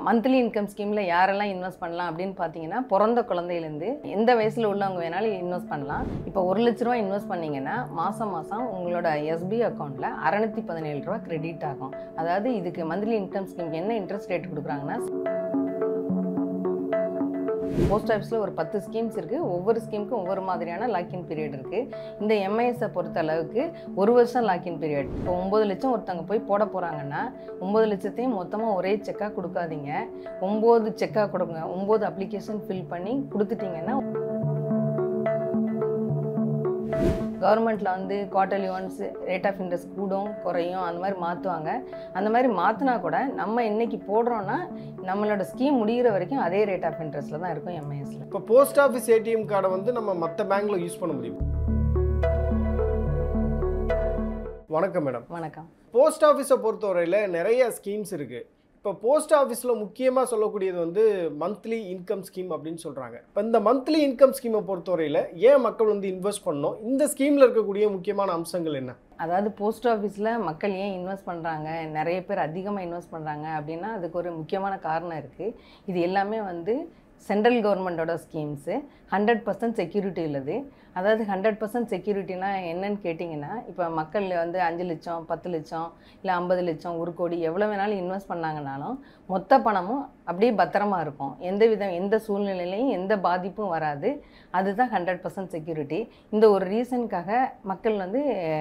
monthly income ஸ்கீமில் யாரெல்லாம் invest பண்ணலாம் அப்படின்னு பார்த்தீங்கன்னா பிறந்த குழந்தையிலேருந்து எந்த வயசில் உள்ளவங்க வேணாலும் இன்வெஸ்ட் பண்ணலாம் இப்போ ஒரு லட்ச ரூபா இன்வெஸ்ட் பண்ணீங்கன்னா மாதம் மாதம் உங்களோட எஸ்பி அக்கௌண்ட்டில் அறநூற்றி பதினேழு ரூபா கிரெடிட் ஆகும் அதாவது இதுக்கு மந்த்லி இன்கம் ஸ்கீம் என்ன இன்ட்ரெஸ்ட் ரேட் கொடுக்குறாங்கன்னா போஸ்ட் ஆஃபீஸில் ஒரு பத்து ஸ்கீம்ஸ் இருக்குது ஒவ்வொரு ஸ்கீமுக்கும் ஒவ்வொரு மாதிரியான லாக்இன் பீரியட் இருக்குது இந்த எம்ஐஎஸை பொறுத்த அளவுக்கு ஒரு வருஷம் லாக்இன் பீரியட் இப்போ ஒம்பது லட்சம் ஒருத்தவங்க போய் போட போகிறாங்கன்னா ஒம்பது லட்சத்தையும் மொத்தமாக ஒரே செக்காக கொடுக்காதீங்க ஒம்பது செக்காக கொடுங்க ஒம்பது அப்ளிகேஷன் ஃபில் பண்ணி கொடுத்துட்டீங்கன்னா கவர்மெண்ட்டில் வந்து quarterly once rate of interest கூடும் குறையும் அந்த மாதிரி மாற்றுவாங்க அந்த மாதிரி மாற்றினா கூட நம்ம இன்னைக்கு போடுறோன்னா நம்மளோட ஸ்கீம் முடிகிற வரைக்கும் அதே ரேட் ஆஃப் இன்ட்ரெஸ்ட்டில் தான் இருக்கும் எம்ஐஎஸில் இப்போ போஸ்ட் ஆஃபீஸ் ஏடிஎம் கார்டை வந்து நம்ம மற்ற பேங்க்ல யூஸ் பண்ண முடியும் வணக்கம் மேடம் வணக்கம் போஸ்ட் ஆஃபீஸை பொறுத்தவரையில் நிறைய ஸ்கீம்ஸ் இருக்குது இப்போ போஸ்ட் ஆஃபீஸில் முக்கியமாக சொல்லக்கூடியது வந்து மந்த்லி இன்கம் ஸ்கீம் அப்படின்னு சொல்கிறாங்க இப்போ இந்த மந்த்லி இன்கம் ஸ்கீமை பொறுத்தவரையில் ஏன் மக்கள் வந்து இன்வெஸ்ட் பண்ணணும் இந்த ஸ்கீமில் இருக்கக்கூடிய முக்கியமான அம்சங்கள் என்ன அதாவது போஸ்ட் ஆஃபீஸில் மக்கள் ஏன் இன்வெஸ்ட் பண்ணுறாங்க நிறைய பேர் அதிகமாக இன்வெஸ்ட் பண்ணுறாங்க அப்படின்னா அதுக்கு ஒரு முக்கியமான காரணம் இருக்குது இது எல்லாமே வந்து சென்ட்ரல் கவர்மெண்ட்டோட ஸ்கீம்ஸு ஹண்ட்ரட் பர்சன்ட் செக்யூரிட்டி உள்ளது அதாவது ஹண்ட்ரட் பர்சன்ட் செக்யூரிட்டினா என்னன்னு கேட்டிங்கன்னா இப்போ மக்கள் வந்து அஞ்சு லட்சம் பத்து லட்சம் இல்லை ஐம்பது லட்சம் ஒரு கோடி எவ்வளோ வேணாலும் இன்வெஸ்ட் பண்ணாங்கனாலும் மொத்த பணமும் அப்படியே பத்திரமா இருக்கும் எந்த விதம் எந்த சூழ்நிலையிலையும் எந்த பாதிப்பும் வராது அதுதான் ஹண்ட்ரட் பர்சன்ட் செக்யூரிட்டி இந்த ஒரு ரீசனுக்காக மக்கள் வந்து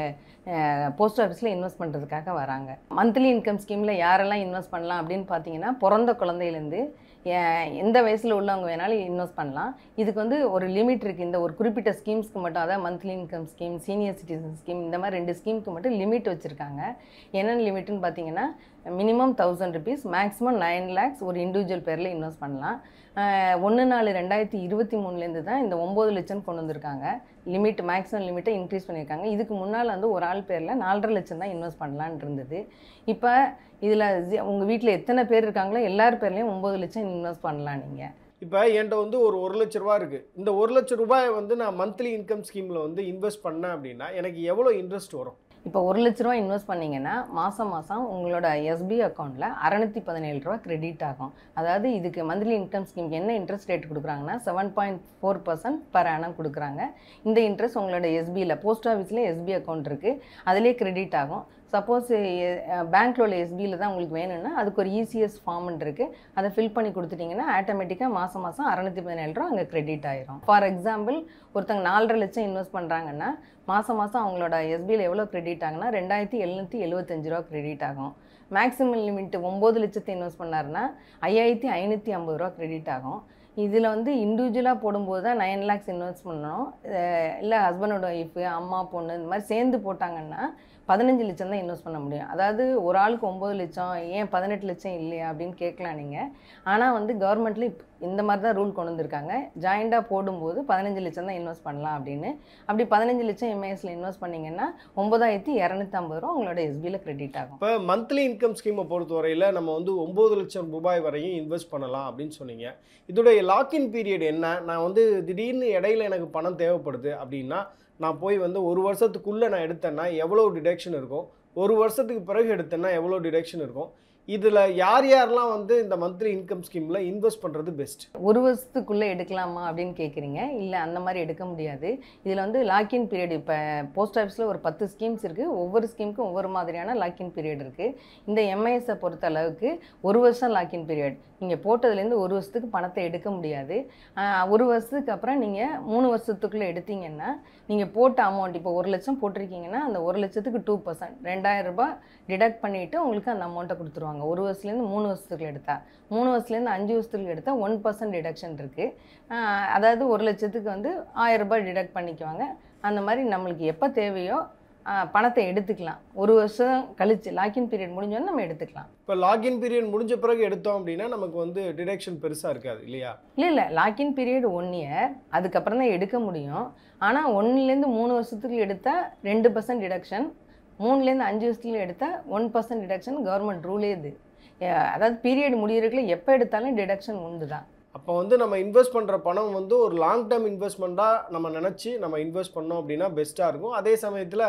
போஸ்ட் ஆஃபீஸில் இன்வெஸ்ட் பண்ணுறதுக்காக வராங்க மந்த்லி இன்கம் ஸ்கீமில் யாரெல்லாம் இன்வெஸ்ட் பண்ணலாம் அப்படின்னு பார்த்தீங்கன்னா பிறந்த குழந்தையிலேருந்து எ- எந்த வயசில் உள்ளவங்க வேணாலும் இன்வெஸ்ட் பண்ணலாம் இதுக்கு வந்து ஒரு லிமிட் இருக்குது இந்த ஒரு குறிப்பிட்ட ஸ்கீம்ஸ்க்கு மட்டும் அதாவது monthly income scheme senior citizen scheme இந்த மாதிரி ரெண்டு ஸ்கீமுக்கு மட்டும் லிமிட் வச்சுருக்காங்க என்னென்ன லிமிட்னு பார்த்தீங்கன்னா minimum thousand rupees maximum nine lakhs ஒரு இண்டிவிஜுவல் பேரில் இன்வெஸ்ட் பண்ணலாம் ஒன்று நாலு ரெண்டாயிரத்தி இருபத்தி மூணுலேருந்து தான் இந்த ஒம்பது லட்சம் கொண்டு வந்திருக்காங்க லிமிட் மேக்ஸிமம் லிமிட்டை இன்க்ரீஸ் பண்ணியிருக்காங்க இதுக்கு முன்னால் வந்து ஒரு ஆள் பேரில் நாலரை லட்சம் தான் இன்வெஸ்ட் பண்ணலான்னு இருந்தது இப்போ இதில் உங்கள் வீட்டில் எத்தனை பேர் இருக்காங்களோ எல்லார் பேர்லேயும் ஒம்பது லட்சம் இன்வெஸ்ட் பண்ணலாம் நீங்கள் இப்போ என்கிட்ட வந்து ஒரு ஒரு லட்ச ரூபா இருக்குது இந்த ஒரு லட்ச ரூபாயை வந்து நான் மந்த்லி இன்கம் ஸ்கீமில் வந்து இன்வெஸ்ட் பண்ணேன் அப்படின்னா எனக்கு எவ்வளோ இன்ட்ரெஸ்ட் வரும் இப்போ ஒரு லட்ச ரூபா இன்வெஸ்ட் பண்ணீங்கன்னா மாதம் மாதம் உங்களோட எஸ்பி அக்கௌண்ட்டில் அறநூற்றி பதினேழு ரூபா கிரெடிட் ஆகும் அதாவது இதுக்கு மந்த்லி இன்கம் ஸ்கீம் என்ன இன்ட்ரெஸ்ட் ரேட் கொடுக்குறாங்கன்னா seven point four percent per annum கொடுக்குறாங்க இந்த இன்ட்ரெஸ்ட் உங்களோட எஸ்பியில் போஸ்ட் ஆஃபீஸில் எஸ்பி அக்கௌண்ட் இருக்குது அதிலே கிரெடிட் ஆகும் சப்போஸ் பேங்க்கில் உள்ள எஸ்பியில் தான் உங்களுக்கு வேணும்னா அதுக்கு ஒரு இசிஎஸ் ஃபார்ம் இருக்குது அதை ஃபில் பண்ணி கொடுத்துட்டிங்கன்னா ஆட்டோமேட்டிக்காக மாதம் மாதம் அறநூற்றி பதினேழு ரூபா அங்கே கிரெடிட் ஆயிரும் ஃபார் எக்ஸாம்பிள் ஒருத்தங்க நாலரை லட்சம் இன்வெஸ்ட் பண்ணுறாங்கன்னா மாதம் மாதம் அவங்களோட எஸ்பியில் எவ்வளோ கிரெடிட் ஆகுனா ரெண்டாயிரத்தி எழுநூற்றி எழுபத்தஞ்சு ரூபா கிரெடிட் ஆகும் மேக்ஸிமம் லிமிட் ஒம்பது லட்சத்தை இன்வெஸ்ட் பண்ணாருன்னா ஐயாயிரத்தி ஐநூற்றி ஐம்பது ரூபா கிரெடிட் ஆகும் இதில் வந்து இண்டிவிஜுவலாக போடும்போது தான் நைன் லேக்ஸ் இன்வெஸ்ட் பண்ணணும் இல்லை ஹஸ்பண்டோட ஒய்ஃபு அம்மா பொண்ணு இந்த மாதிரி சேர்ந்து போட்டாங்கன்னா பதினஞ்சு லட்சம் தான் இன்வெஸ்ட் பண்ண முடியும் அதாவது ஒரு ஆளுக்கு ஒம்பது லட்சம் ஏன் பதினெட்டு லட்சம் இல்லையா அப்படின்னு கேட்கலாம் நீங்கள் ஆனால் வந்து கவர்மெண்ட்டில் இப் இந்த மாதிரி தான் ரூல் கொண்டு வந்திருக்காங்க ஜாயிண்டாக போடும்போது பதினஞ்சு லட்சம் தான் இன்வெஸ்ட் பண்ணலாம் அப்படின்னு அப்படி பதினஞ்சு லட்சம் எம்ஐஎஸில் இன்வெஸ்ட் பண்ணிங்கன்னா ஒம்பதாயிரத்தி இரநூத்தம்பது ரூபா உங்களோட எஸ்பியில் கிரெடிட் ஆகும் இப்போ மந்த்லி இன்கம் ஸ்கீமை பொறுத்தவரையில் நம்ம வந்து ஒம்பது லட்சம் ரூபாய் வரையும் இன்வெஸ்ட் பண்ணலாம் அப்படின்னு சொன்னீங்க இதோடைய லாக்இன் பீரியட் என்ன நான் வந்து திடீர்னு இடையில எனக்கு பணம் தேவைப்படுது அப்படின்னா நான் போய் வந்து ஒரு வருஷத்துக்குள்ளே நான் எடுத்தேன்னா எவ்வளோ டிடக்ஷன் இருக்கும் ஒரு வருஷத்துக்கு பிறகு எடுத்தேன்னா எவ்வளோ டிடக்ஷன் இருக்கும் இதில் யார் யாரெல்லாம் வந்து இந்த மந்த்லி இன்கம் ஸ்கீமில் இன்வெஸ்ட் பண்ணுறது பெஸ்ட் ஒரு வருஷத்துக்குள்ளே எடுக்கலாமா அப்படின்னு கேட்குறீங்க இல்லை அந்த மாதிரி எடுக்க முடியாது இதில் வந்து லாக்இன் பீரியட் இப்போ போஸ்ட் ஆஃபீஸில் ஒரு பத்து ஸ்கீம்ஸ் இருக்குது ஒவ்வொரு ஸ்கீமுக்கும் ஒவ்வொரு மாதிரியான லாக்இன் பீரியட் இருக்குது இந்த எம்ஐஎஸை பொறுத்த அளவுக்கு ஒரு வருஷம் லாக்இன் பீரியட் நீங்கள் போட்டதுலேருந்து ஒரு வருஷத்துக்கு பணத்தை எடுக்க முடியாது ஆஹ் ஒரு வருஷத்துக்கு அப்புறம் நீங்கள் மூணு வருஷத்துக்குள்ளே எடுத்தீங்கன்னா நீங்கள் போட்ட அமௌண்ட் இப்போ ஒரு லட்சம் போட்டிருக்கீங்கன்னா அந்த ஒரு லட்சத்துக்கு டூ பர்சன்ட் ரெண்டாயிரம் ரூபாய் டிடக்ட் பண்ணிவிட்டு உங்களுக்கு அந்த அமௌண்ட்டை கொடுத்துருவாங்க ஒரு வருஷத்துலேருந்து மூணு வருஷத்துக்கு எடுத்தா மூணு வருஷத்துலேருந்து அஞ்சு வருஷத்துக்கு எடுத்தால் ஒன் பர்சன்ட் டிடக்ஷன் இருக்குது அதாவது ஒரு லட்சத்துக்கு வந்து ஆயிரம் ரூபாய் டிடக்ட் பண்ணிக்குவாங்க அந்த மாதிரி நம்மளுக்கு எப்போ தேவையோ ஆஹ் பணத்தை எடுத்துக்கலாம் ஒரு வருஷம் கழிச்சு லாக்இன் பீரியட் முடிஞ்சோன்னு நம்ம எடுத்துக்கலாம் இப்போ லாகின் பீரியட் முடிஞ்ச பிறகு எடுத்தோம் அப்படின்னா நமக்கு வந்து டிடக்ஷன் பெருசாக இருக்காது இல்லையா இல்லை இல்லை லாக்இன் பீரியட் ஒன் இயர் அதுக்கப்புறம் தான் எடுக்க முடியும் ஆனால் ஒன்றுலேருந்து மூணு வருஷத்துக்கு எடுத்தால் ரெண்டு பர்சன்ட் டிடக்ஷன் மூணுலேருந்து அஞ்சு வருஷத்துல எடுத்தால் ஒன் பர்சன்ட் டிடக்ஷன் கவர்மெண்ட் ரூலே இது அஹ் அதாவது பீரியட் முடியறதுக்குள்ள எப்போ எடுத்தாலும் டிடக்ஷன் உண்டு தான் அப்போ வந்து நம்ம இன்வெஸ்ட் பண்ணுற பணம் வந்து ஒரு லாங் டேர்ம் இன்வெஸ்ட்மெண்ட்டாக நம்ம நினச்சி நம்ம இன்வெஸ்ட் பண்ணோம் அப்படின்னா பெஸ்ட்டாக இருக்கும் அதே சமயத்தில்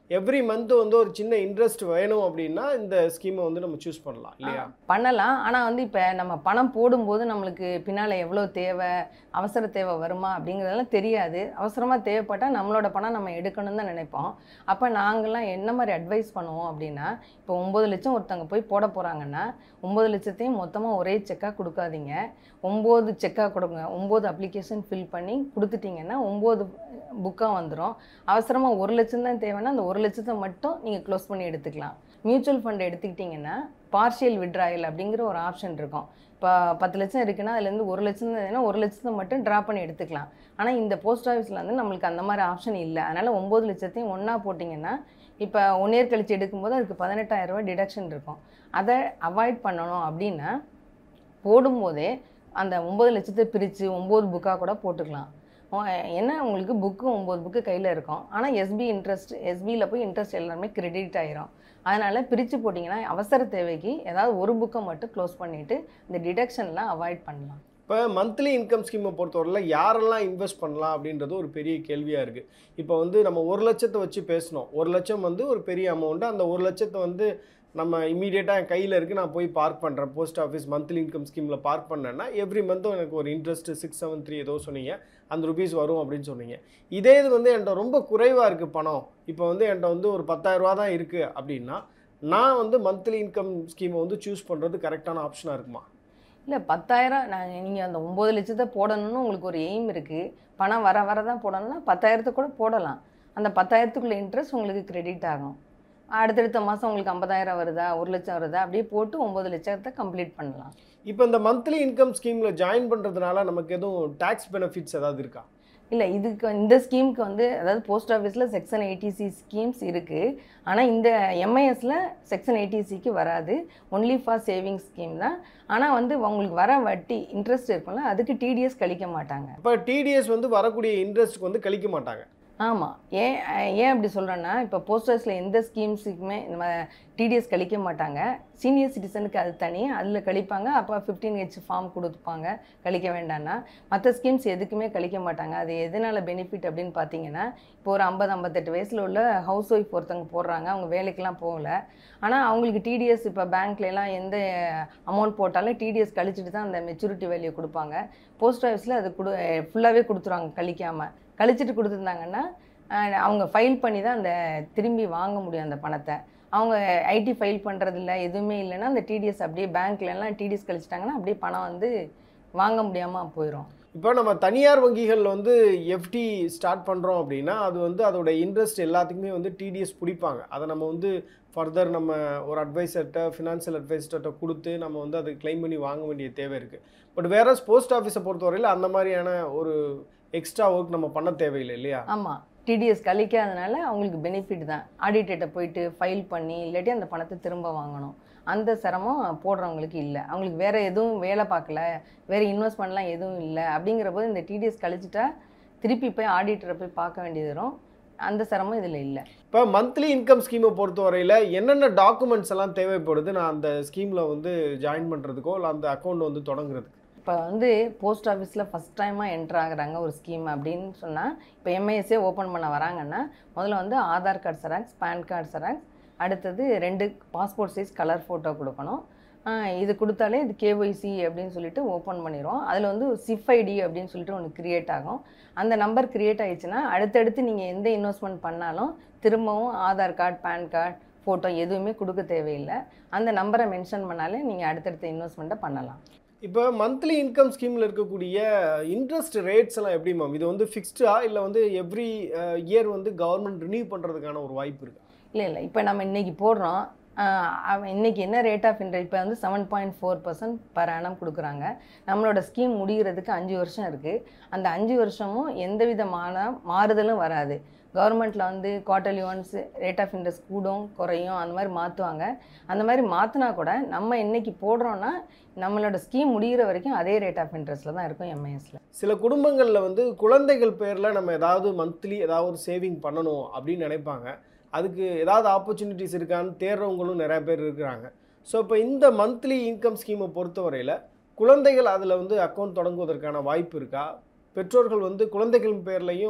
எவ்ரி மந்த் வந்து ஒரு சின்ன இன்ட்ரெஸ்ட் வேணும் அப்படின்னா இந்த ஸ்கீமை வந்து நம்ம சூஸ் பண்ணலாம் இல்லையா பண்ணலாம் ஆனால் வந்து இப்போ நம்ம பணம் போடும்போது நம்மளுக்கு பின்னால் எவ்வளோ தேவை அவசர தேவை வருமா அப்படிங்கிறதெல்லாம் தெரியாது அவசரமாக தேவைப்பட்டால் நம்மளோட பணம் நம்ம எடுக்கணும்னு தான் நினைப்போம் அப்போ நாங்கள்லாம் என்ன மாதிரி அட்வைஸ் பண்ணுவோம் அப்படின்னா இப்போ ஒம்பது லட்சம் ஒருத்தவங்க போய் போட போகிறாங்கன்னா ஒம்பது லட்சத்தையும் மொத்தமாக ஒரே செக்காக கொடுக்காதீங்க ஒம்பது செக்காக கொடுங்க ஒம்பது அப்ளிகேஷன் ஃபில் பண்ணி கொடுத்துட்டீங்கன்னா ஒம்பது புக்காக வந்துடும் அவசரமாக ஒரு லட்சம் தான் தேவைன்னா அந்த ஒரு லட்சத்தை மட்டும் நீங்கள் க்ளோஸ் பண்ணி எடுத்துக்கலாம் மியூச்சுவல் ஃபண்ட் எடுத்துக்கிட்டிங்கன்னா பார்ஷியல் விட்ராயல் அப்படிங்கிற ஒரு ஆப்ஷன் இருக்கும் இப்போ பத்து லட்சம் இருக்குன்னா அதுலேருந்து ஒரு லட்சம் தான் ஒரு லட்சத்தை மட்டும் ட்ரா பண்ணி எடுத்துக்கலாம் ஆனால் இந்த போஸ்ட் ஆஃபீஸில் வந்து நம்மளுக்கு அந்த மாதிரி ஆப்ஷன் இல்லை அதனால் ஒம்பது லட்சத்தையும் ஒன்றா போட்டிங்கன்னா இப்போ ஒன் இயர் கழிச்சு எடுக்கும்போது அதுக்கு பதினெட்டாயிரம் ரூபாய் டிடக்ஷன் இருக்கும் அதை அவாய்ட் பண்ணணும் அப்படின்னா போடும்போதே அந்த ஒம்பது லட்சத்தை பிரித்து ஒம்பது புக்காக கூட போட்டுக்கலாம் உ- என்ன உங்களுக்கு புக்கு ஒம்பது புக்கு கையில் இருக்கும் ஆனால் எஸ்பி இன்ட்ரெஸ்ட் எஸ்பியில் போய் இன்ட்ரெஸ்ட் எல்லாமே கிரெடிட் ஆயிரும் அதனால் பிரித்து போட்டிங்கன்னா அவசர தேவைக்கு ஏதாவது ஒரு புக்கை மட்டும் க்ளோஸ் பண்ணிவிட்டு இந்த டிடக்ஷன்லாம் அவாய்ட் பண்ணலாம் இப்போ மந்த்லி இன்கம் ஸ்கீமை பொறுத்தவரையில் யாரெல்லாம் இன்வெஸ்ட் பண்ணலாம் அப்படின்றது ஒரு பெரிய கேள்வியாக இருக்குது இப்போ வந்து நம்ம ஒரு லட்சத்தை வச்சு பேசணும் ஒரு லட்சம் வந்து ஒரு பெரிய அமௌண்ட்டு அந்த ஒரு லட்சத்தை வந்து நம்ம இமீடியட்டாக என் கையில் இருக்குது நான் போய் பார்க் பண்ணுறேன் போஸ்ட் ஆஃபீஸ் மந்த்லி இன்கம் ஸ்கீமில் பார்க் பண்ணேன்னா எவ்ரி மந்த்தும் எனக்கு ஒரு இன்ட்ரெஸ்ட் சிக்ஸ் செவன் த்ரீ ஏதோ சொன்னீங்க அந்த ருபீஸ் வரும் அப்படின்னு சொன்னீங்க இதே இது வந்து என்கிட்ட ரொம்ப குறைவாக இருக்குது பணம் இப்போ வந்து என்கிட்ட வந்து ஒரு 10000 ரூபா தான் இருக்குது அப்படின்னா நான் வந்து மந்த்லி இன்கம் ஸ்கீமை வந்து சூஸ் பண்ணுறது கரெக்டான ஆப்ஷனாக இருக்குமா இல்லை பத்தாயிரம் நான் நீங்கள் அந்த ஒம்பது லட்சத்தை போடணும்னு உங்களுக்கு ஒரு எய்ம் இருக்குது பணம் வர வர தான் போடணும்னா பத்தாயிரத்தை கூட போடலாம் அந்த பத்தாயிரத்துக்குள்ள இன்ட்ரெஸ்ட் உங்களுக்கு கிரெடிட் ஆகும் அடுத்தடுத்த மாதம் உங்களுக்கு ஐம்பதாயிரம் வருதா ஒரு லட்சம் வருதா அப்படியே போட்டு ஒம்பது லட்சத்தை கம்ப்ளீட் பண்ணலாம் இப்போ இந்த மந்த்லி இன்கம் ஸ்கீமில் ஜாயின் பண்ணுறதுனால நமக்கு எதுவும் டேக்ஸ் பெனிஃபிட்ஸ் ஏதாவது இருக்கா இல்லை இதுக்கு இந்த ஸ்கீமுக்கு வந்து அதாவது போஸ்ட் ஆஃபீஸில் செக்ஷன் எயிட்டிசி ஸ்கீம்ஸ் இருக்குது ஆனால் இந்த எம்ஐஎஸில் செக்ஷன் எயிட்டிசிக்கு வராது ஒன்லி ஃபார் சேவிங் ஸ்கீம் தான் ஆனால் வந்து உங்களுக்கு வர வட்டி இன்ட்ரெஸ்ட் இருக்கும்ல அதுக்கு டிடிஎஸ் கழிக்க மாட்டாங்க இப்போ டிடிஎஸ் வந்து வரக்கூடிய இன்ட்ரெஸ்ட்க்கு வந்து கழிக்க மாட்டாங்க ஆமாம் ஏன் அஹ் ஏன் அப்படி சொல்கிறேன்னா இப்போ போஸ்டர்ஸில் எந்த ஸ்கீம்ஸுக்குமே நம்ம டிடிஎஸ் கழிக்க மாட்டாங்க சீனியர் சிட்டிசனுக்கு அது தனி அதில் கழிப்பாங்க அப்போ ஃபிஃப்டீன் ஹெச் ஃபார்ம் கொடுப்பாங்க கழிக்க வேண்டாம்னா மற்ற ஸ்கீம்ஸ் எதுக்குமே கழிக்க மாட்டாங்க அது எதனால் பெனிஃபிட் அப்படின்னு பார்த்தீங்கன்னா இப்போ ஒரு ஐம்பது ஐம்பத்தெட்டு வயசில் உள்ள ஹவுஸ் ஒய்ஃப் ஒருத்தவங்க போடுறாங்க அவங்க வேலைக்கெலாம் போகல ஆனால் அவங்களுக்கு டிடிஎஸ் இப்போ பேங்க்லலாம் எந்த அமௌண்ட் போட்டாலும் டிடிஎஸ் கழிச்சிட்டு தான் அந்த மெச்சூரிட்டி வேல்யூ கொடுப்பாங்க போஸ்ட் ஆஃபீஸில் அது கொடு ஃபுல்லாகவே கொடுத்துருவாங்க கழிக்காமல் கழிச்சிட்டு கொடுத்துருந்தாங்கன்னா அஹ், அவங்க ஃபைல் பண்ணி தான் அந்த திரும்பி வாங்க முடியும் அந்த பணத்தை அவங்க ஐடி ஃபைல் பண்ணுறதில்ல எதுவுமே இல்லைன்னா அந்த டிடிஎஸ் அப்படியே பேங்க்லலாம் டிடிஎஸ் கழிச்சிட்டாங்கன்னா அப்படியே பணம் வந்து வாங்க முடியாமல் போயிடும் இப்போ நம்ம தனியார் வங்கிகளில் வந்து எஃப்டி ஸ்டார்ட் பண்ணுறோம் அப்படின்னா அது வந்து அதோட இன்ட்ரெஸ்ட் எல்லாத்துக்குமே வந்து டிடிஎஸ் பிடிப்பாங்க அதை நம்ம வந்து ஃபர்தர் நம்ம ஒரு அட்வைசர்கிட்ட ஃபினான்ஷியல் அட்வைசர்கிட்ட கொடுத்து நம்ம வந்து அதை க்ளைம் பண்ணி வாங்க வேண்டிய தேவை இருக்குது பட் வேற போஸ்ட் ஆஃபீஸை பொறுத்தவரையில் அந்த மாதிரியான ஒரு எக்ஸ்ட்ரா ஒர்க் நம்ம பண்ண தேவையில்லை இல்லையா ஆமாம் டிடிஎஸ் கழிக்காதனால அவங்களுக்கு பெனிஃபிட் தான் ஆடிட்டர்கிட்ட போயிட்டு ஃபைல் பண்ணி இல்லாட்டி அந்த பணத்தை திரும்ப வாங்கணும் அந்த சிரமம் போடுறவங்களுக்கு இல்லை அவங்களுக்கு வேறு எதுவும் வேலை பார்க்கல வேறு இன்வெஸ்ட்மெண்ட்லாம் எதுவும் இல்லை அப்படிங்கிற போது இந்த டிடிஎஸ் கழிச்சிட்டா திருப்பி போய் ஆடிட்டரை போய் பார்க்க வேண்டியது வரும் அந்த சிரமம் இதில் இல்லை இப்போ மந்த்லி இன்கம் ஸ்கீமை பொறுத்தவரையில் என்னென்ன டாக்குமெண்ட்ஸ் எல்லாம் தேவைப்படுது நான் அந்த ஸ்கீமில் வந்து ஜாயின் பண்ணுறதுக்கோ இல்லை அந்த அக்கௌண்ட் வந்து தொடங்குறதுக்கு இப்போ வந்து போஸ்ட் ஆஃபீஸில் ஃபஸ்ட் டைமாக என்ட்ரு ஆகுறாங்க ஒரு ஸ்கீம் அப்படின்னு சொன்னால் இப்போ எம்ஐஎஸ்ஏ ஓப்பன் பண்ண வராங்கன்னா முதல்ல வந்து Aadhaar card xerox PAN card xerox அடுத்தது ரெண்டு பாஸ்போர்ட் சைஸ் கலர் ஃபோட்டோ கொடுக்கணும் ஆஹ் இது கொடுத்தாலே இது கேஒய்சி அப்படின்னு சொல்லிட்டு ஓப்பன் பண்ணிடுவோம் அதில் வந்து சிஃப் ஐடி அப்படின்னு சொல்லிட்டு ஒன்று கிரியேட் ஆகும் அந்த நம்பர் கிரியேட் ஆயிடுச்சுன்னா அடுத்தடுத்து நீங்கள் எந்த இன்வெஸ்ட்மெண்ட் பண்ணாலும் திரும்பவும் Aadhaar card PAN card photo எதுவுமே கொடுக்க தேவையில்லை அந்த நம்பரை மென்ஷன் பண்ணாலே நீங்கள் அடுத்தடுத்த இன்வெஸ்ட்மெண்ட்டை பண்ணலாம் இப்போ மந்த்லி இன்கம் ஸ்கீமில் இருக்கக்கூடிய இன்ட்ரெஸ்ட் ரேட்ஸ் எல்லாம் எப்படி மேம் இது வந்து ஃபிக்ஸ்டா இல்லை வந்து எவ்ரி இயர் வந்து கவர்மெண்ட் ரினியூ பண்ணுறதுக்கான ஒரு வாய்ப்பு இருக்கா இல்லை இல்லை இப்போ நம்ம இன்னைக்கு போடுறோம் ஆஹ் அவன் இன்னைக்கு என்ன ரேட் ஆஃப் இன்ட்ரெஸ்ட் இப்போ வந்து seven point four percent per annum கொடுக்குறாங்க நம்மளோட ஸ்கீம் முடிகிறதுக்கு அஞ்சு வருஷம் இருக்குது அந்த அஞ்சு வருஷமும் எந்த விதமான மாறுதலும் வராது கவர்மெண்ட்டில் வந்து quarterly once rate of interest கூடும் குறையும் அந்த மாதிரி மாற்றுவாங்க அந்த மாதிரி மாற்றினா கூட நம்ம இன்னைக்கு போடுறோன்னா நம்மளோட ஸ்கீம் முடிகிற வரைக்கும் அதே ரேட் ஆஃப் இன்ட்ரெஸ்ட்டில் தான் இருக்கும் எம்ஐஎஸில் சில குடும்பங்களில் வந்து குழந்தைகள் பேரில் நம்ம ஏதாவது மந்த்லி ஏதாவது ஒரு சேவிங் பண்ணணும் அப்படின்னு நினைப்பாங்க அதுக்கு ஏதாவது ஆப்பர்ச்சுனிட்டிஸ் இருக்கான்னு தேடுறவங்களும் நிறைய பேர் இருக்கிறாங்க ஸோ இப்போ இந்த மந்த்லி இன்கம் ஸ்கீமை பொறுத்தவரையில் குழந்தைகள் அதில் வந்து அக்கௌண்ட் தொடங்குவதற்கான வாய்ப்பு இருக்கா பெற்றோர்கள் வந்து குழந்தைகள் பேர்லையும்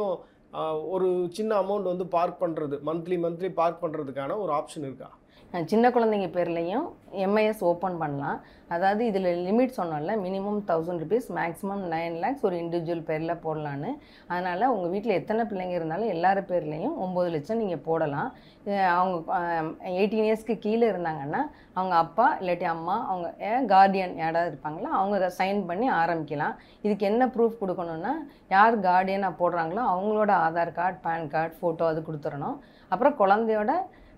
ஆஹ், ஒரு சின்ன அமௌண்ட் வந்து பார்க் பண்ணுறது மந்த்லி மந்த்லி பார்க் பண்ணுறதுக்கான ஒரு ஆப்ஷன் இருக்கா அஹ் சின்ன குழந்தைங்க பேர்லேயும் எம்ஐஎஸ் ஓப்பன் பண்ணலாம் அதாவது இதில் லிமிட் சொன்னோம்ல minimum thousand rupees maximum nine lakhs ஒரு இண்டிவிஜுவல் பேரில் போடலான்னு அதனால் உங்கள் வீட்டில் எத்தனை பிள்ளைங்க இருந்தாலும் எல்லார் பேர்லேயும் ஒம்பது லட்சம் நீங்கள் போடலாம் அஹ் அவங்க எயிட்டீன் இயர்ஸ்க்கு கீழே இருந்தாங்கன்னா அவங்க அப்பா இல்லாட்டி அம்மா அவங்க கார்டியன் யாராவது இருப்பாங்களோ அவங்க சைன் பண்ணி ஆரம்பிக்கலாம் இதுக்கு என்ன ப்ரூஃப் கொடுக்கணுன்னா யார் கார்டியனாக போடுறாங்களோ அவங்களோட Aadhaar card PAN card photo அது கொடுத்துடணும் அப்புறம் குழந்தையோட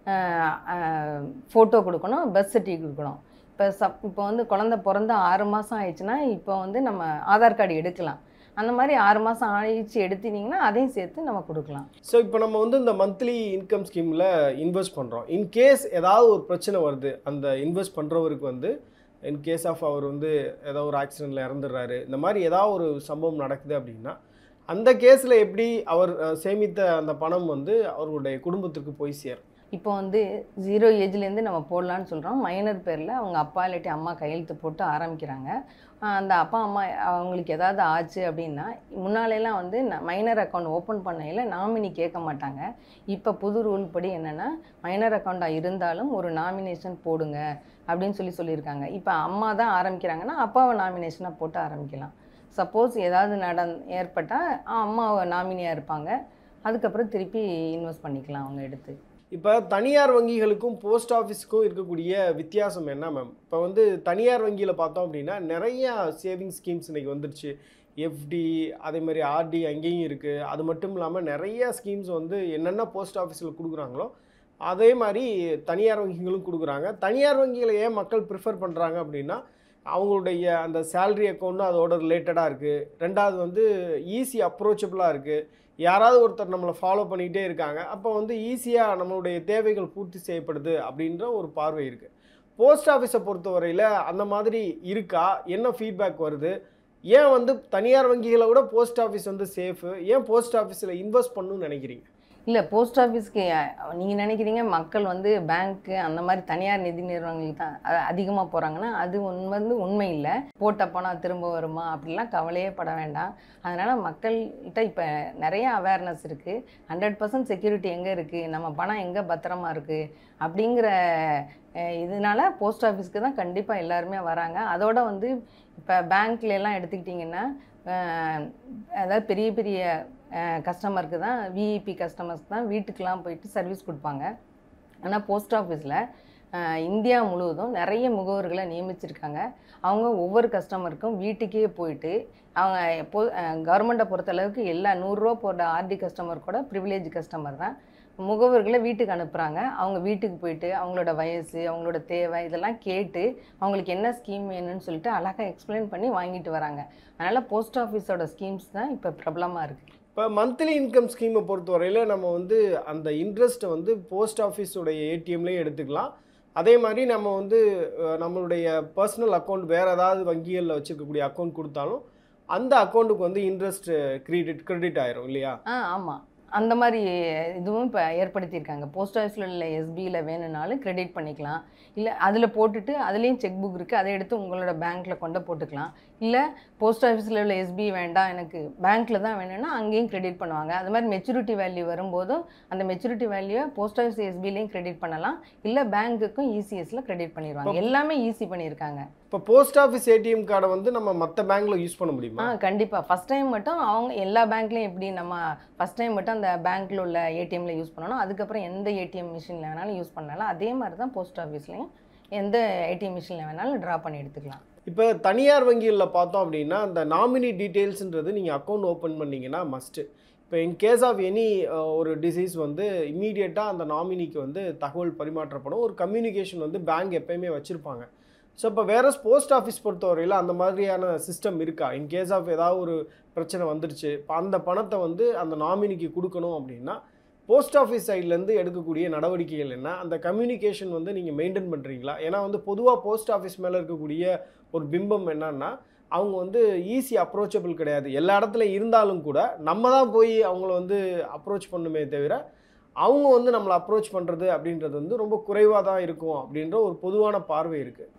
ஃபோட்டோ கொடுக்கணும் பர்த் சர்டிஃபிகேட் கொடுக்கணும் இப்போ சப் இப்போ வந்து குழந்த பிறந்து ஆறு மாதம் ஆயிடுச்சுன்னா இப்போ வந்து நம்ம ஆதார் கார்டு எடுக்கலாம் அந்த மாதிரி ஆறு மாதம் ஆயிடுச்சு எடுத்தீங்கன்னா அதையும் சேர்த்து நம்ம கொடுக்கலாம் ஸோ இப்போ நம்ம வந்து இந்த மந்த்லி இன்கம் ஸ்கீமில் இன்வெஸ்ட் பண்ணுறோம் இன்கேஸ் ஏதாவது ஒரு பிரச்சனை வருது அந்த இன்வெஸ்ட் பண்ணுறவருக்கு வந்து இன் கேஸ் ஆஃப் அவர் வந்து ஏதோ ஒரு ஆக்சிடெண்ட்டில் இறந்துடுறாரு இந்த மாதிரி ஏதாவது ஒரு சம்பவம் நடக்குது அப்படின்னா அந்த கேஸில் எப்படி அவர் அஹ், சேமித்த அந்த பணம் வந்து அவர்களுடைய குடும்பத்திற்கு போய் சேரும் இப்போ வந்து ஜீரோ ஏஜ்லேருந்து நம்ம போடலான்னு சொல்கிறோம் மைனர் பேரில் அவங்க அப்பா இல்லாட்டி அம்மா கையெழுத்து போட்டு ஆரம்பிக்கிறாங்க ஆஹ் அந்த அப்பா அம்மா அவங்களுக்கு ஏதாவது ஆச்சு அப்படின்னா முன்னாலெல்லாம் வந்து மைனர் அக்கௌண்ட் ஓப்பன் பண்ணையில் நாமினி கேட்க மாட்டாங்க இப்போ புது ரூல் படி என்னென்னா மைனர் அக்கௌண்ட்டாக இருந்தாலும் ஒரு நாமினேஷன் போடுங்க அப்படின்னு சொல்லி சொல்லியிருக்காங்க இப்போ அம்மா தான் ஆரம்பிக்கிறாங்கன்னா அப்பாவை நாமினேஷனாக போட்டு ஆரம்பிக்கலாம் சப்போஸ் ஏதாவது நடன் ஏற்பட்டால் அம்மாவை நாமினியாக இருப்பாங்க அதுக்கப்புறம் திருப்பி இன்வெஸ்ட் பண்ணிக்கலாம் அவங்க எடுத்து இப்போ தனியார் வங்கிகளுக்கும் போஸ்ட் ஆஃபீஸுக்கும் இருக்கக்கூடிய வித்தியாசம் என்ன மேம் இப்போ வந்து தனியார் வங்கியில் பார்த்தோம் அப்படின்னா நிறைய சேவிங் ஸ்கீம்ஸ் இன்னைக்கு வந்துருச்சு எஃப்டி அதே மாதிரி ஆர்டி அங்கேயும் இருக்குது அது மட்டும் இல்லாமல் நிறைய ஸ்கீம்ஸ் வந்து என்னென்ன போஸ்ட் ஆஃபீஸில் கொடுக்குறாங்களோ அதே மாதிரி தனியார் வங்கிகளும் கொடுக்குறாங்க தனியார் வங்கிகளை ஏன் மக்கள் ப்ரிஃபர் பண்ணுறாங்க அப்படின்னா அவங்களுடைய அந்த சேலரி அக்கௌண்ட்டும் அதோட ரிலேட்டடாக இருக்குது ரெண்டாவது வந்து ஈஸி அப்ரோச்சபிளாக இருக்குது யாராவது ஒருத்தர் நம்மளை ஃபாலோ பண்ணிகிட்டே இருக்காங்க அப்போ வந்து ஈஸியாக நம்மளுடைய தேவைகள் பூர்த்தி செய்யப்படுது அப்படின்ற ஒரு பார்வை இருக்குது போஸ்ட் ஆஃபீஸை பொறுத்தவரையில் அந்த மாதிரி இருக்கா என்ன ஃபீட்பேக் வருது ஏன் வந்து தனியார் வங்கிகளை விட போஸ்ட் ஆஃபீஸ் வந்து சேஃபு ஏன் போஸ்ட் ஆஃபீஸில் இன்வெஸ்ட் பண்ணணும்னு நினைக்கிறீங்க இல்லை போஸ்ட் ஆஃபீஸ்க்கு நீங்கள் நினைக்கிறீங்க மக்கள் வந்து பேங்க்கு அந்த மாதிரி தனியார் நிதி நிறுவனங்களுக்கு தான் அதிகமாக போகிறாங்கன்னா அது உண் வந்து உண்மை இல்லை போட்ட பணம் திரும்ப வருமா அப்படிலாம் கவலையே பட வேண்டாம் அதனால் மக்கள்கிட்ட இப்போ நிறைய அவேர்னஸ் இருக்குது ஹண்ட்ரட் பர்சன்ட் செக்யூரிட்டி எங்கே இருக்குது நம்ம பணம் எங்கே பத்திரமா இருக்குது அப்படிங்கிற அஹ், இதனால போஸ்ட் ஆஃபீஸ்க்கு தான் கண்டிப்பாக எல்லாருமே வராங்க அதோட வந்து இப்போ பேங்க்ல எல்லாம் எடுத்துக்கிட்டிங்கன்னா அஹ், அதாவது பெரிய பெரிய கஸ்டமருக்கு தான் விஇபி கஸ்டமர்ஸ்க்கு தான் வீட்டுக்கெலாம் போயிட்டு சர்வீஸ் கொடுப்பாங்க ஆனால் போஸ்ட் ஆஃபீஸில் இந்தியா முழுவதும் நிறைய முகவர்களை நியமிச்சிருக்காங்க அவங்க ஒவ்வொரு கஸ்டமருக்கும் வீட்டுக்கே போயிட்டு அவங்க பொ கவர்மெண்ட்டை பொறுத்தளவுக்கு எல்லா நூறுரூவா போடுற ஆர்டி கஸ்டமர் கூட ப்ரிவிலேஜ் கஸ்டமர் தான் முகவர்களை வீட்டுக்கு அனுப்புகிறாங்க அவங்க வீட்டுக்கு போயிட்டு அவங்களோட வயசு அவங்களோட தேவை இதெல்லாம் கேட்டு அவங்களுக்கு என்ன ஸ்கீம் வேணும்னு சொல்லிட்டு அழகாக எக்ஸ்பிளைன் பண்ணி வாங்கிட்டு வராங்க அதனால் போஸ்ட் ஆஃபீஸோட ஸ்கீம்ஸ் தான் இப்போ பிரபலமாக இருக்குது இப்போ மந்த்லி இன்கம் ஸ்கீமை பொறுத்தவரையில் நம்ம வந்து அந்த இன்ட்ரெஸ்ட்டை வந்து போஸ்ட் ஆஃபீஸோடைய ஏடிஎம்லேயும் எடுத்துக்கலாம் அதே மாதிரி நம்ம வந்து அஹ், நம்மளுடைய பர்சனல் அக்கௌண்ட் வேறு ஏதாவது வங்கிகளில் வச்சுருக்கக்கூடிய அக்கௌண்ட் கொடுத்தாலும் அந்த அக்கௌண்ட்டுக்கு வந்து இன்ட்ரெஸ்ட் கிரெடிட் கிரெடிட் ஆயிரும் இல்லையா ஆ ஆமாம் அந்த மாதிரி இதுவும் இப்போ ஏற்படுத்தியிருக்காங்க போஸ்ட் ஆஃபீஸில் உள்ள எஸ்பியில் வேணும்னாலும் கிரெடிட் பண்ணிக்கலாம் இல்லை அதில் போட்டுட்டு அதுலேயும் செக் புக் இருக்குது அதை எடுத்து உங்களோட பேங்க்கில் கொண்டு போட்டுக்கலாம் இல்லை போஸ்ட் ஆஃபீஸில் உள்ள எஸ்பி வேண்டாம் எனக்கு பேங்க்கில் தான் வேணும்னா அங்கேயும் கிரெடிட் பண்ணுவாங்க அது மாதிரி மெச்சூரிட்டி வேல்யூ வரும்போதும் அந்த மெச்சூரிட்டி வேல்யூவை போஸ்ட் ஆஃபீஸ் எஸ்பிலையும் கிரெடிட் பண்ணலாம் இல்லை பேங்க்குக்கும் இசிஎஸ்ல கிரெடிட் பண்ணிடுவாங்க எல்லாமே ஈஸி பண்ணியிருக்காங்க இப்போ போஸ்ட் ஆஃபீஸ் ஏடிஎம் கார்டை வந்து நம்ம மற்ற பேங்க்கில் யூஸ் பண்ண முடியுமா ஆ கண்டிப்பாக ஃபஸ்ட் டைம் மட்டும் அவங்க எல்லா பேங்க்லையும் எப்படி நம்ம ஃபஸ்ட் டைம் மட்டும் அந்த பேங்க்கில் உள்ள ஏடிஎம்ல யூஸ் பண்ணணும் அதுக்கப்புறம் எந்த ஏடிஎம் மிஷினில் வேணாலும் யூஸ் பண்ணலாம் அதே மாதிரி தான் போஸ்ட் ஆஃபீஸ்லையும் எந்த ஏடிஎம் மிஷினில் வேணாலும் ட்ரா பண்ணி எடுத்துக்கலாம் இப்போ தனியார் வங்கிகளில் பார்த்தோம் அப்படின்னா அந்த நாமினி டீட்டெயில்ஸ்ன்றது நீங்கள் அக்கௌண்ட் ஓப்பன் பண்ணீங்கன்னா மஸ்ட்டு இப்போ இன் கேஸ் ஆஃப் எனி ஒரு டிசீஸ் வந்து இம்மீடியட்டாக அந்த நாமினிக்கு வந்து தகவல் பரிமாற்றப்படும் ஒரு கம்யூனிகேஷன் வந்து பேங்க் எப்பயுமே வச்சுருப்பாங்க ஸோ இப்போ வேற போஸ்ட் ஆஃபீஸ் பொறுத்தவரையில் அந்த மாதிரியான சிஸ்டம் இருக்கா இன் கேஸ் ஆஃப் ஏதாவது ஒரு பிரச்சனை வந்துருச்சு இப்போ அந்த பணத்தை வந்து அந்த நாமினிக்கு கொடுக்கணும் அப்படின்னா போஸ்ட் ஆஃபீஸ் சைட்லேருந்து எடுக்கக்கூடிய நடவடிக்கைகள் என்ன அந்த கம்யூனிகேஷன் வந்து நீங்கள் மெயின்டைன் பண்ணுறீங்களா ஏன்னா வந்து பொதுவாக போஸ்ட் ஆஃபீஸ் மேலே இருக்கக்கூடிய ஒரு பிம்பம் என்னன்னா அவங்க வந்து ஈஸி அப்ரோச்சபிள் கிடையாது எல்லா இடத்துல இருந்தாலும் கூட நம்ம தான் போய் அவங்கள வந்து அப்ரோச் பண்ணுமே தவிர அவங்க வந்து நம்மளை அப்ரோச் பண்ணுறது அப்படின்றது வந்து ரொம்ப குறைவாக தான் இருக்கும் அப்படின்ற ஒரு பொதுவான பார்வை இருக்குது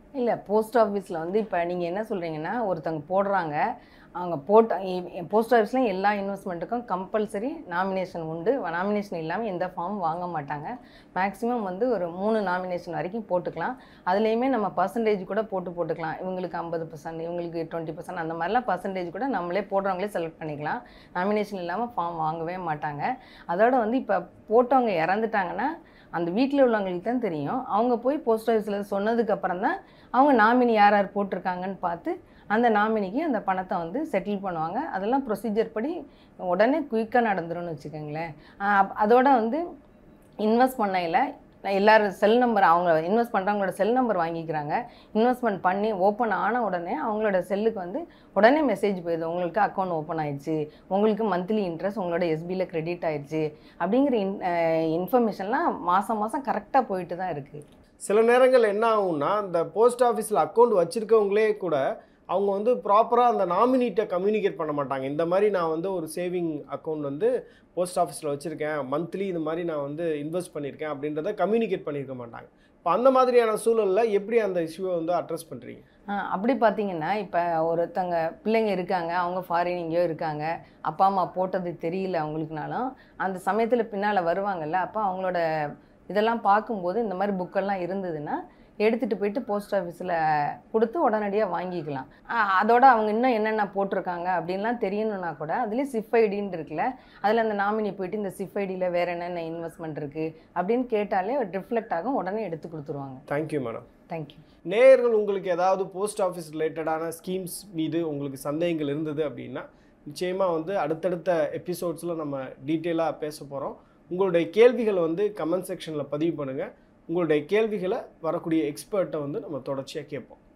இல்லை போஸ்ட் ஆஃபீஸில் வந்து இப்போ நீங்கள் என்ன சொல்கிறீங்கன்னா ஒருத்தவங்க போடுறாங்க அவங்க போட்ட போஸ்ட் ஆஃபீஸ்லையும் எல்லா இன்வெஸ்ட்மெண்ட்டுக்கும் கம்பல்சரி நாமினேஷன் உண்டு நாமினேஷன் இல்லாமல் எந்த ஃபார்ம் வாங்க மாட்டாங்க மேக்ஸிமம் வந்து ஒரு மூணு நாமினேஷன் வரைக்கும் போட்டுக்கலாம் அதுலேயுமே நம்ம பர்சன்டேஜ் கூட போட்டு போட்டுக்கலாம் இவங்களுக்கு ஐம்பது பர்சன்ட் இவங்களுக்கு டுவெண்ட்டி பர்சன்ட் அந்த மாதிரிலாம் பர்சன்டேஜ் கூட நம்மளே போடுறவங்களே செலக்ட் பண்ணிக்கலாம் நாமினேஷன் இல்லாமல் ஃபார்ம் வாங்கவே மாட்டாங்க அதோட வந்து இப்போ போட்டவங்க இறந்துட்டாங்கன்னா அந்த வீட்டில் உள்ளவங்களுக்கு தான் தெரியும் அவங்க போய் போஸ்ட் ஆஃபீஸில் சொன்னதுக்கு அப்புறம் தான் அவங்க நாமினி யார் யார் போட்டிருக்காங்கன்னு பார்த்து அந்த நாமினிக்கு அந்த பணத்தை வந்து செட்டில் பண்ணுவாங்க அதெல்லாம் ப்ரொசீஜர் படி உடனே குயிக்காக நடந்துரும்னு வச்சுக்கோங்களேன் ஆஹ் அப்- அதோட வந்து இன்வெஸ்ட் பண்ணையில் எல்லாரும் செல் நம்பர் அவங்க இன்வெஸ்ட் பண்ணுறவங்களோட செல் நம்பர் வாங்கிக்கிறாங்க இன்வெஸ்ட்மெண்ட் பண்ணி ஓப்பன் ஆன உடனே அவங்களோட செல்லுக்கு வந்து உடனே மெசேஜ் போயிடுது உங்களுக்கு அக்கௌண்ட் ஓப்பன் ஆயிடுச்சு உங்களுக்கு மந்த்லி இன்ட்ரெஸ்ட் உங்களோட எஸ்பியில் கிரெடிட் ஆயிடுச்சு அப்படிங்கிற இன் இன்ஃபர்மேஷன்லாம் மாதம் மாதம் கரெக்டாக போயிட்டு தான் இருக்குது சில நேரங்கள் என்ன ஆகும்னா இந்த போஸ்ட் ஆஃபீஸில் அக்கௌண்ட் வச்சுருக்கவங்களே கூட அவங்க வந்து ப்ராப்பராக அந்த நாமினிட்ட கம்யூனிகேட் பண்ண மாட்டாங்க இந்த மாதிரி நான் வந்து ஒரு சேவிங் அக்கௌண்ட் வந்து போஸ்ட் ஆஃபீஸில் வச்சுருக்கேன் மந்த்லி இந்த மாதிரி நான் வந்து இன்வெஸ்ட் பண்ணியிருக்கேன் அப்படின்றத கம்யூனிகேட் பண்ணியிருக்க மாட்டாங்க இப்போ அந்த மாதிரியான சூழலில் எப்படி அந்த இஷ்யூவை வந்து அட்ரஸ் பண்ணுறீங்க ஆ, அப்படி பார்த்தீங்கன்னா இப்போ ஒருத்தங்க பிள்ளைங்க இருக்காங்க அவங்க ஃபாரின் எங்கேயோ இருக்காங்க அப்பா அம்மா போட்டது தெரியல அவங்களுக்குனாலும் அந்த சமயத்தில் பின்னால் வருவாங்கல்ல அப்போ அவங்களோட இதெல்லாம் பார்க்கும்போது இந்த மாதிரி புக்கெல்லாம் இருந்ததுன்னா எடுத்துகிட்டு போயிட்டு போஸ்ட் ஆஃபீஸில் கொடுத்து உடனடியாக வாங்கிக்கலாம் ஆ, அதோட அவங்க இன்னும் என்னென்ன போட்டிருக்காங்க அப்படின்லாம் தெரியணும்னா கூட அதுலேயே சிஃப் ஐடின்னு இருக்குல்ல அதில் அந்த நாமினி போயிட்டு இந்த சிஃப் ஐடியில் வேறு என்னென்ன இன்வெஸ்ட்மெண்ட் இருக்குது அப்படின்னு கேட்டாலே ரிஃப்ளெக்ட் ஆகும் உடனே எடுத்து கொடுத்துருவாங்க தேங்க்யூ மேடம் தேங்க்யூ நேயர்கள் உங்களுக்கு ஏதாவது போஸ்ட் ஆஃபீஸ் ரிலேட்டடான ஸ்கீம்ஸ் மீது உங்களுக்கு சந்தேகங்கள் இருந்தது அப்படின்னா நிச்சயமாக வந்து அடுத்தடுத்த எபிசோட்ஸில் நம்ம டீட்டெயிலாக பேச போகிறோம் உங்களுடைய கேள்விகளை வந்து கமெண்ட் செக்ஷனில் பதிவு பண்ணுங்கள் உங்களுடைய கேள்விகளை வரக்கூடிய எக்ஸ்பர்ட்டை வந்து நம்ம தொடர்ச்சியாக கேட்போம்